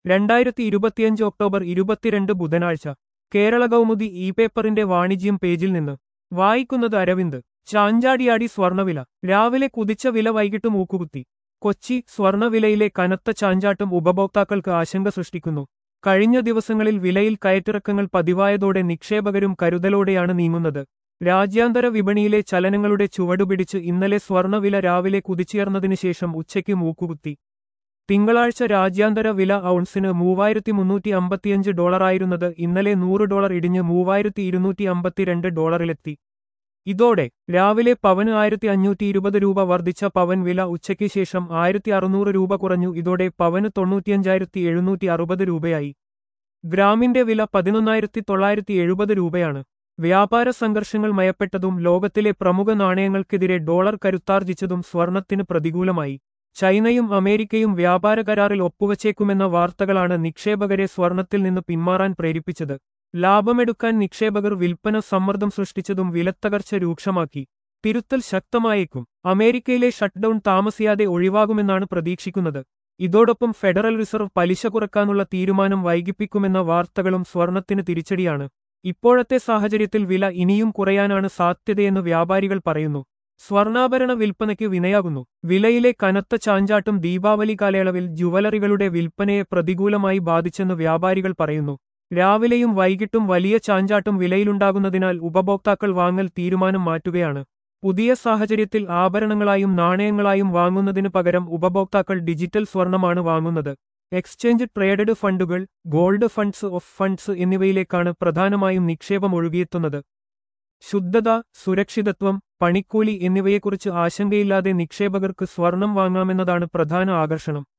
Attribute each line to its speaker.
Speaker 1: രണ്ടായിരത്തി ഇരുപത്തിയഞ്ച് ഒക്ടോബർ ഇരുപത്തിരണ്ട് ബുധനാഴ്ച കേരള കൗമുദി ഇ പേപ്പറിന്റെ വാണിജ്യം പേജിൽ നിന്ന് വായിക്കുന്നത് അരവിന്ദ് ചാഞ്ചാടിയാടി സ്വർണവില രാവിലെ കുതിച്ച വില വൈകിട്ട് മൂക്കുകുത്തി കൊച്ചി സ്വർണവിലയിലെ കനത്ത ചാഞ്ചാട്ടം ഉപഭോക്താക്കൾക്ക് ആശങ്ക സൃഷ്ടിക്കുന്നു കഴിഞ്ഞ ദിവസങ്ങളിൽ വിലയിൽ കയറ്റിറക്കങ്ങൾ പതിവായതോടെ നിക്ഷേപകരും കരുതലോടെയാണ് നീങ്ങുന്നത് രാജ്യാന്തര വിപണിയിലെ ചലനങ്ങളുടെ ചുവടുപിടിച്ച് ഇന്നലെ സ്വർണവില രാവിലെ കുതിച്ചുയർന്നതിനു ശേഷം ഉച്ചയ്ക്ക് മൂക്കുകുത്തി തിങ്കളാഴ്ച രാജ്യാന്തര വില ഔൺസിന് മൂവായിരത്തി മുന്നൂറ്റി അമ്പത്തിയഞ്ച് ഡോളറായിരുന്നത് ഇന്നലെ നൂറ് ഡോളർ ഇടിഞ്ഞ് മൂവായിരത്തി ഇരുന്നൂറ്റി അമ്പത്തിരണ്ട് ഡോളറിലെത്തി ഇതോടെ രാവിലെ പവന് ആയിരത്തി അഞ്ഞൂറ്റി ഇരുപത് രൂപ വർദ്ധിച്ച പവൻ വില ഉച്ചയ്ക്ക് ശേഷം ആയിരത്തി അറുന്നൂറ് രൂപ കുറഞ്ഞു ഇതോടെ പവന് തൊണ്ണൂറ്റിയഞ്ചായിരത്തി എഴുന്നൂറ്റി അറുപത് രൂപയായി ഗ്രാമിന്റെ വില പതിനൊന്നായിരത്തി തൊള്ളായിരത്തി എഴുപത് രൂപയാണ് വ്യാപാര സംഘർഷങ്ങൾ മയപ്പെട്ടതും ലോകത്തിലെ പ്രമുഖ നാണയങ്ങൾക്കെതിരെ ഡോളർ കരുത്താർജിച്ചതും സ്വർണത്തിന് പ്രതികൂലമായി ചൈനയും അമേരിക്കയും വ്യാപാര കരാറിൽ ഒപ്പുവച്ചേക്കുമെന്ന വാർത്തകളാണ് നിക്ഷേപകരെ സ്വർണത്തിൽ നിന്ന് പിന്മാറാൻ പ്രേരിപ്പിച്ചത് ലാഭമെടുക്കാൻ നിക്ഷേപകർ വിൽപ്പന സമ്മർദ്ദം സൃഷ്ടിച്ചതും വിലത്തകർച്ച രൂക്ഷമാക്കി തിരുത്തൽ ശക്തമായേക്കും അമേരിക്കയിലെ ഷട്ട്ഡൌൺ താമസിയാതെ ഒഴിവാകുമെന്നാണ് പ്രതീക്ഷിക്കുന്നത് ഇതോടൊപ്പം ഫെഡറൽ റിസർവ് പലിശ കുറക്കാനുള്ള തീരുമാനം വൈകിപ്പിക്കുമെന്ന വാർത്തകളും സ്വർണത്തിന് തിരിച്ചടിയാണ് ഇപ്പോഴത്തെ സാഹചര്യത്തിൽ വില ഇനിയും കുറയാനാണ് സാധ്യതയെന്ന് വ്യാപാരികൾ പറയുന്നു സ്വർണ്ണാഭരണ വിൽപ്പനയ്ക്ക് വിനയാകുന്നു വിലയിലെ കനത്ത ചാഞ്ചാട്ടം ദീപാവലി കാലയളവിൽ ജുവലറികളുടെ വിൽപ്പനയെ പ്രതികൂലമായി ബാധിച്ചെന്ന് വ്യാപാരികൾ പറയുന്നു രാവിലെയും വൈകിട്ടും വലിയ ചാഞ്ചാട്ടം വിലയിലുണ്ടാകുന്നതിനാൽ ഉപഭോക്താക്കൾ വാങ്ങൽ തീരുമാനം മാറ്റുകയാണ് പുതിയ സാഹചര്യത്തിൽ ആഭരണങ്ങളായും നാണയങ്ങളായും വാങ്ങുന്നതിനു പകരം ഉപഭോക്താക്കൾ ഡിജിറ്റൽ സ്വർണമാണ് വാങ്ങുന്നത് എക്സ്ചേഞ്ച് ട്രേഡഡ് ഫണ്ടുകൾ ഗോൾഡ് ഫണ്ട്സ് ഓഫ് ഫണ്ട്സ് എന്നിവയിലേക്കാണ് പ്രധാനമായും നിക്ഷേപം ഒഴുകിയെത്തുന്നത് ശുദ്ധത സുരക്ഷിതത്വം പണിക്കൂലി എന്നിവയെക്കുറിച്ച് ആശങ്കയില്ലാതെ നിക്ഷേപകർക്ക് സ്വർണം വാങ്ങാമെന്നതാണ് പ്രധാന ആകർഷണം